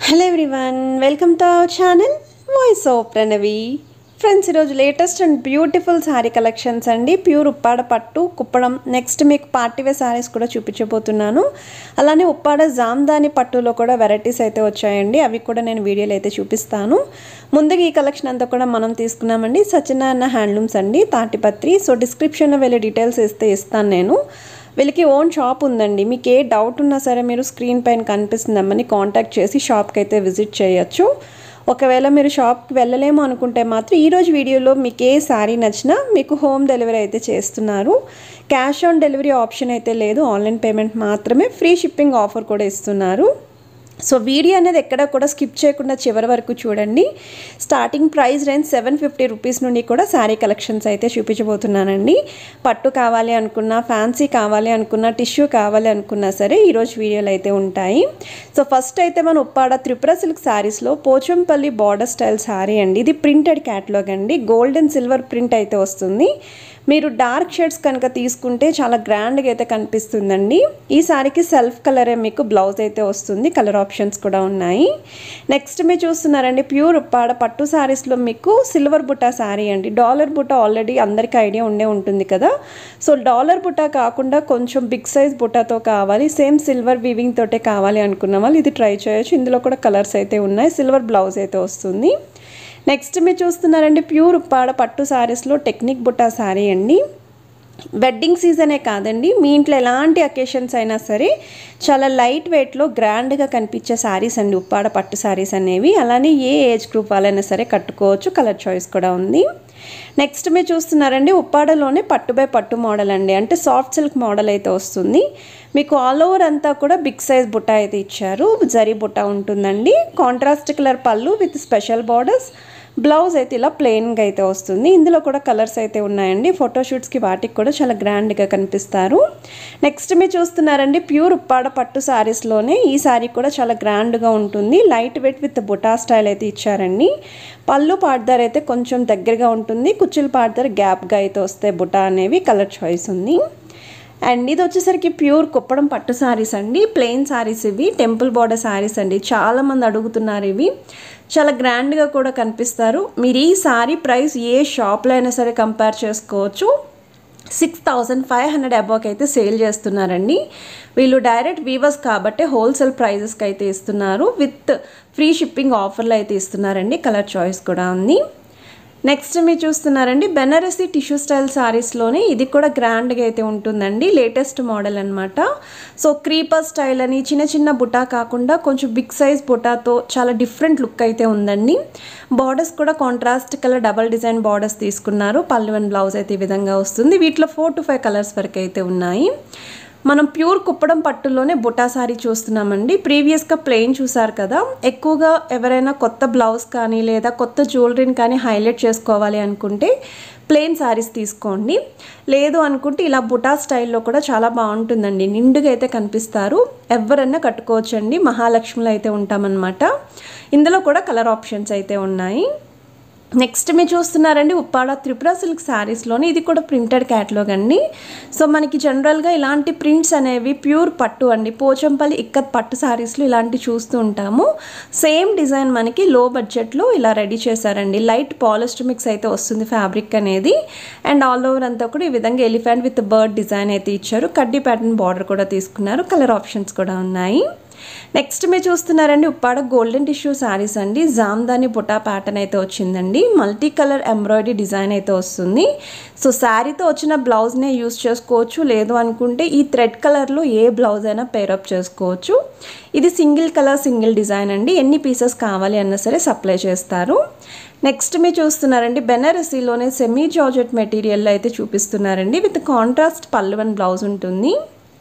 hello everyone welcome to our channel voice of Pranavi friends ఈరోజు latest and beautiful sari collections అండి pure Uppada పట్టు Kuppadam next మీకు party wear saris కూడా చూపించబోతున్నాను అలానే ఉప్పాడ జామ్దాని పట్టులో కూడా వెరైటీస్ అయితే వచ్చాయండి అవి కూడా నేను వీడియోలో అయితే చూపిస్తాను ముందుగా ఈ కలెక్షన్ అంతా కూడా మనం తీసుకున్నామండి సత్యనారాయణ హ్యాండ్లూమ్స్ అండి తాటిపత్రి సో డిస్క్రిప్షన్లో వెళ్ళే డీటెయిల్స్ ఇస్తే ఇస్తాను నేను వీళ్ళకి ఓన్ షాప్ ఉందండి మీకు ఏ డౌట్ ఉన్నా సరే మీరు స్క్రీన్ పైన కనిపిస్తుందమ్మని కాంటాక్ట్ చేసి షాప్కి అయితే విజిట్ చేయొచ్చు ఒకవేళ మీరు షాప్కి వెళ్ళలేము అనుకుంటే మాత్రం ఈరోజు వీడియోలో మీకు ఏ శారీ నచ్చినా మీకు హోమ్ డెలివరీ అయితే చేస్తున్నారు క్యాష్ ఆన్ డెలివరీ ఆప్షన్ అయితే లేదు ఆన్లైన్ పేమెంట్ మాత్రమే ఫ్రీ షిప్పింగ్ ఆఫర్ కూడా ఇస్తున్నారు సో వీడియో అనేది ఎక్కడ కూడా స్కిప్ చేయకుండా చివరి వరకు చూడండి starting price range seven fifty rupees నుండి కూడా శారీ కలెక్షన్స్ అయితే చూపించబోతున్నానండి పట్టు కావాలి అనుకున్నా ఫ్యాన్సీ కావాలి అనుకున్నా టిష్యూ కావాలి అనుకున్నా సరే ఈరోజు వీడియోలు అయితే ఉంటాయి సో ఫస్ట్ అయితే మన ఉప్పాడ త్రిపుర సిల్క్ శారీస్లో పోచంపల్లి బార్డర్ స్టైల్ శారీ అండి ఇది ప్రింటెడ్ క్యాటలాగ్ అండి గోల్డ్ అండ్ సిల్వర్ ప్రింట్ అయితే వస్తుంది మీరు డార్క్ షేడ్స్ కనుక తీసుకుంటే చాలా గ్రాండ్గా అయితే కనిపిస్తుందండి ఈ శారీకి సెల్ఫ్ కలరే మీకు బ్లౌజ్ అయితే వస్తుంది కలర్ ఆప్షన్స్ కూడా ఉన్నాయి నెక్స్ట్ మీరు చూస్తున్నారండి ప్యూర్ ఉప్పాడ పట్టు శారీస్లో మీకు సిల్వర్ బుట్టా శారీ అండి డాలర్ బుట్ట ఆల్రెడీ అందరికీ ఐడియా ఉండే ఉంటుంది కదా సో డాలర్ బుట్ట కాకుండా కొంచెం బిగ్ సైజ్ బుట్టాతో కావాలి సేమ్ సిల్వర్ వీవింగ్ తోటే కావాలి అనుకున్న వాళ్ళు ఇది ట్రై చేయొచ్చు ఇందులో కూడా కలర్స్ అయితే ఉన్నాయి సిల్వర్ బ్లౌజ్ అయితే వస్తుంది నెక్స్ట్ మీరు చూస్తున్నారండి ప్యూర్ ఉప్పాడ పట్టు శారీస్లో టెక్నిక్ బుట్టా శారీ అండి వెడ్డింగ్ సీజనే కాదండి మీ ఇంట్లో ఎలాంటి అకేషన్స్ అయినా సరే చాలా లైట్ వెయిట్లో గ్రాండ్గా కనిపించే శారీస్ అండి ఉప్పాడ పట్టు శారీస్ అనేవి అలానే ఏ ఏజ్ గ్రూప్ వాళ్ళైనా సరే కట్టుకోవచ్చు కలర్ చాయిస్ కూడా ఉంది నెక్స్ట్ మీరు చూస్తున్నారండి ఉప్పాడలోనే పట్టు బై పట్టు మోడల్ అండి అంటే సాఫ్ట్ సిల్క్ మోడల్ అయితే వస్తుంది మీకు ఆల్ ఓవర్ అంతా కూడా బిగ్ సైజ్ బుట్ట అయితే ఇచ్చారు జరీ బుట్ట ఉంటుందండి కాంట్రాస్ట్ కలర్ పళ్ళు విత్ స్పెషల్ బార్డర్స్ బ్లౌజ్ అయితే ఇలా ప్లెయిన్గా అయితే వస్తుంది ఇందులో కూడా కలర్స్ అయితే ఉన్నాయండి ఫోటోషూట్స్కి వాటికి కూడా చాలా గ్రాండ్గా కనిపిస్తారు నెక్స్ట్ మీరు చూస్తున్నారండి ప్యూర్ ఉప్పాడ పట్టు శారీస్లోనే ఈ శారీ కూడా చాలా గ్రాండ్గా ఉంటుంది light weight with buta style అయితే ఇచ్చారండి పళ్ళు పాడదార్ అయితే కొంచెం దగ్గరగా ఉంటుంది కుచ్చులు పాడదార్ గ్యాప్గా అయితే వస్తాయి బుటా అనేవి కలర్ చాయిస్ ఉంది అండ్ ఇది వచ్చేసరికి ప్యూర్ కుప్పడం పట్టు శారీస్ అండి ప్లెయిన్ శారీస్ ఇవి టెంపుల్ బార్డర్ శారీస్ అండి చాలామంది అడుగుతున్నారు ఇవి చాలా గ్రాండ్గా కూడా కనిపిస్తారు మీరు ఈ శారీ ప్రైస్ ఏ షాప్లో అయినా సరే కంపేర్ చేసుకోవచ్చు సిక్స్ థౌజండ్ ఫైవ్ హండ్రెడ్ అబౌకి అయితే సేల్ చేస్తున్నారండి వీళ్ళు డైరెక్ట్ వీవర్స్ కాబట్టి హోల్సేల్ ప్రైజెస్కి అయితే ఇస్తున్నారు విత్ ఫ్రీ షిప్పింగ్ ఆఫర్లు అయితే ఇస్తున్నారండి కలర్ చాయిస్ కూడా ఉంది నెక్స్ట్ మీరు చూస్తున్నారండి బెనారసీ టిష్యూ స్టైల్ శారీస్లోనే ఇది కూడా గ్రాండ్గా అయితే ఉంటుందండి లేటెస్ట్ మోడల్ అనమాట సో క్రీపర్ స్టైల్ అని చిన్న చిన్న బుటా కాకుండా కొంచెం బిగ్ సైజ్ బుటాతో చాలా డిఫరెంట్ లుక్ అయితే ఉందండి బార్డర్స్ కూడా contrast colour double design borders తీసుకున్నారు పళ్ళు అండ్ బ్లౌజ్ అయితే ఈ విధంగా వస్తుంది వీటిలో ఫోర్ టు ఫైవ్ కలర్స్ వరకు అయితే ఉన్నాయి మనం ప్యూర్ కుప్పడం పట్టులోనే బుటా సారీ చూస్తున్నామండి ప్రీవియస్గా ప్లెయిన్ చూసారు కదా ఎక్కువగా ఎవరైనా కొత్త బ్లౌజ్ కానీ లేదా కొత్త జ్యువెలరీని కానీ హైలైట్ చేసుకోవాలి అనుకుంటే ప్లెయిన్ శారీస్ తీసుకోండి లేదు అనుకుంటే ఇలా బుటా స్టైల్లో కూడా చాలా బాగుంటుందండి నిండుగా అయితే కనిపిస్తారు ఎవరన్నా కట్టుకోవచ్చండి మహాలక్ష్మిలో అయితే ఉంటామన్నమాట ఇందులో కూడా కలర్ ఆప్షన్స్ అయితే ఉన్నాయి నెక్స్ట్ మీరు చూస్తున్నారండి ఉప్పాడ త్రిపుర సిల్క్ శారీస్లోని ఇది కూడా ప్రింటెడ్ క్యాటలాగ్ అండి సో మనకి జనరల్గా ఇలాంటి ప్రింట్స్ అనేవి ప్యూర్ పట్టు అండి పోచంపల్లి ఇక్కత్ పట్టు శారీస్లో ఇలాంటి చూస్తూ ఉంటాము సేమ్ డిజైన్ మనకి లో బడ్జెట్లో ఇలా రెడీ చేశారండి లైట్ పాలిస్టర్ మిక్స్ అయితే వస్తుంది ఫ్యాబ్రిక్ అనేది అండ్ ఆల్ ఓవర్ అంతా కూడా ఈ విధంగా ఎలిఫెంట్ విత్ బర్డ్ డిజైన్ అయితే ఇచ్చారు కడ్డీ ప్యాటర్న్ బార్డర్ కూడా తీసుకున్నారు కలర్ ఆప్షన్స్ కూడా ఉన్నాయి నెక్స్ట్ మీరు చూస్తున్నారండి ఉప్పాడ గోల్డెన్ టిష్యూ శారీస్ అండి జామ్దాని బుటా ప్యాటర్న్ అయితే వచ్చిందండి మల్టీ కలర్ ఎంబ్రాయిడరీ డిజైన్ అయితే వస్తుంది సో శారీతో వచ్చిన బ్లౌజ్నే యూస్ చేసుకోవచ్చు లేదు అనుకుంటే ఈ థ్రెడ్ కలర్లో ఏ బ్లౌజ్ అయినా పేరప్ చేసుకోవచ్చు ఇది సింగిల్ కలర్ సింగిల్ డిజైన్ అండి ఎన్ని పీసెస్ కావాలి అన్నా సరే సప్లై చేస్తారు నెక్స్ట్ మీరు చూస్తున్నారండి బెనారసీలోనే సెమీ జార్జెట్ మెటీరియల్లో అయితే చూపిస్తున్నారండి విత్ కాంట్రాస్ట్ పళ్ళు అండ్ బ్లౌజ్ ఉంటుంది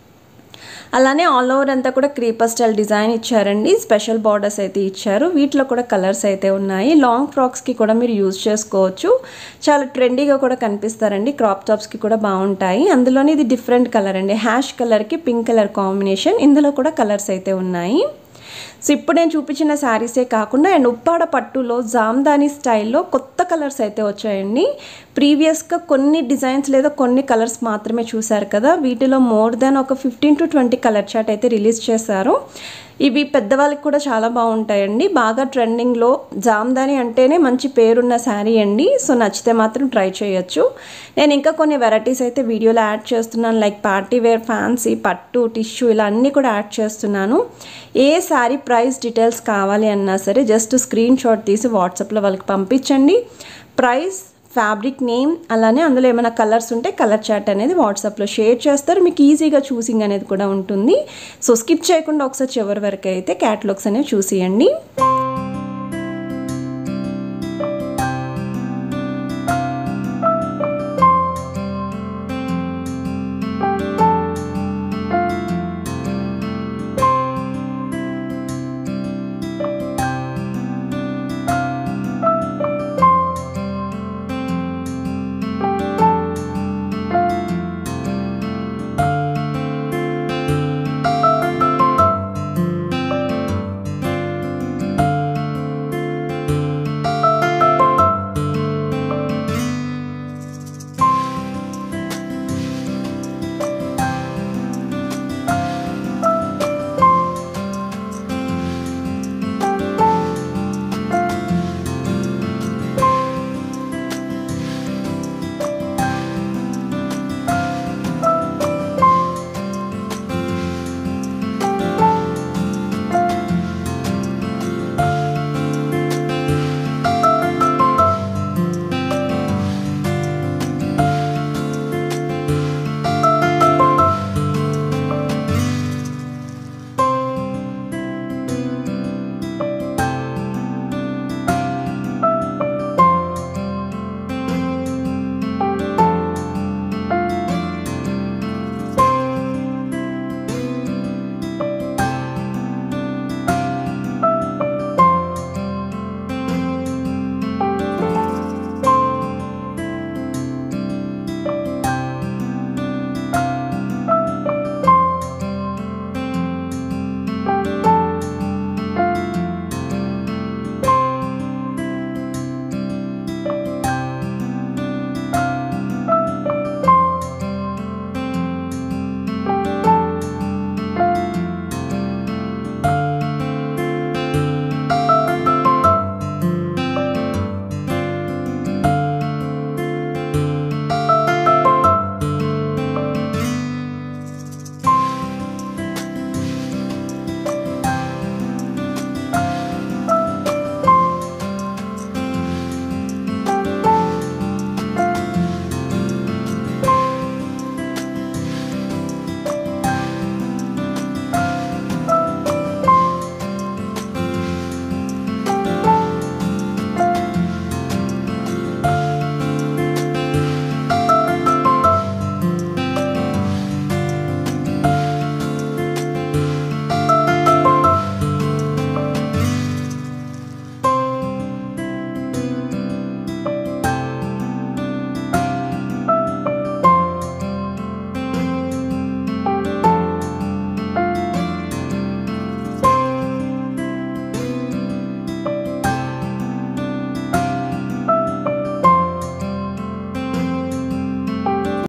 అలానే ఆల్ ఓవర్ అంతా కూడా క్రీపర్ స్టైల్ డిజైన్ ఇచ్చారండి స్పెషల్ బార్డర్స్ అయితే ఇచ్చారు వీటిలో కూడా కలర్స్ అయితే ఉన్నాయి లాంగ్ ఫ్రాక్స్కి కూడా మీరు యూజ్ చేసుకోవచ్చు చాలా ట్రెండీగా కూడా కనిపిస్తారండి క్రాప్ టాప్స్కి కూడా బాగుంటాయి అందులోనే ఇది డిఫరెంట్ కలర్ అండి హ్యాష్ కలర్కి పింక్ కలర్ కాంబినేషన్ ఇందులో కూడా కలర్స్ అయితే ఉన్నాయి సో ఇప్పుడు నేను చూపించిన శారీసే కాకుండా అండ్ ఉప్పాడ పట్టులో జామ్దాని స్టైల్లో కొత్త కలర్స్ అయితే వచ్చాయండి ప్రీవియస్గా కొన్ని డిజైన్స్ లేదా కొన్ని కలర్స్ మాత్రమే చూశారు కదా వీటిలో మోర్ దాన్ ఒక fifteen to twenty colour chart అయితే రిలీజ్ చేశారు ఇవి పెద్దవాళ్ళకి కూడా చాలా బాగుంటాయండి బాగా ట్రెండింగ్లో జామ్దాని అంటేనే మంచి పేరున్న శారీ అండి సో నచ్చితే మాత్రం ట్రై చేయొచ్చు నేను ఇంకా కొన్ని వెరైటీస్ అయితే వీడియోలో యాడ్ చేస్తున్నాను లైక్ పార్టీ వేర్ ఫ్యాన్సీ పట్టు టిష్యూ ఇలా అన్నీ కూడా యాడ్ చేస్తున్నాను ఏ శారీ ప్రైస్ డీటెయిల్స్ కావాలి అన్నా సరే జస్ట్ స్క్రీన్ షాట్ తీసి వాట్సాప్లో వాళ్ళకి పంపించండి ప్రైస్ ఫ్యాబ్రిక్ నేమ్ అలానే అందులో ఏమైనా కలర్స్ ఉంటే కలర్ చాట్ అనేది వాట్సాప్లో షేర్ చేస్తారు మీకు ఈజీగా చూసింగ్ అనేది కూడా ఉంటుంది సో స్కిప్ చేయకుండా ఒకసారి చివరి వరకు అయితే క్యాటలాగ్స్ అనేవి చూసేయండి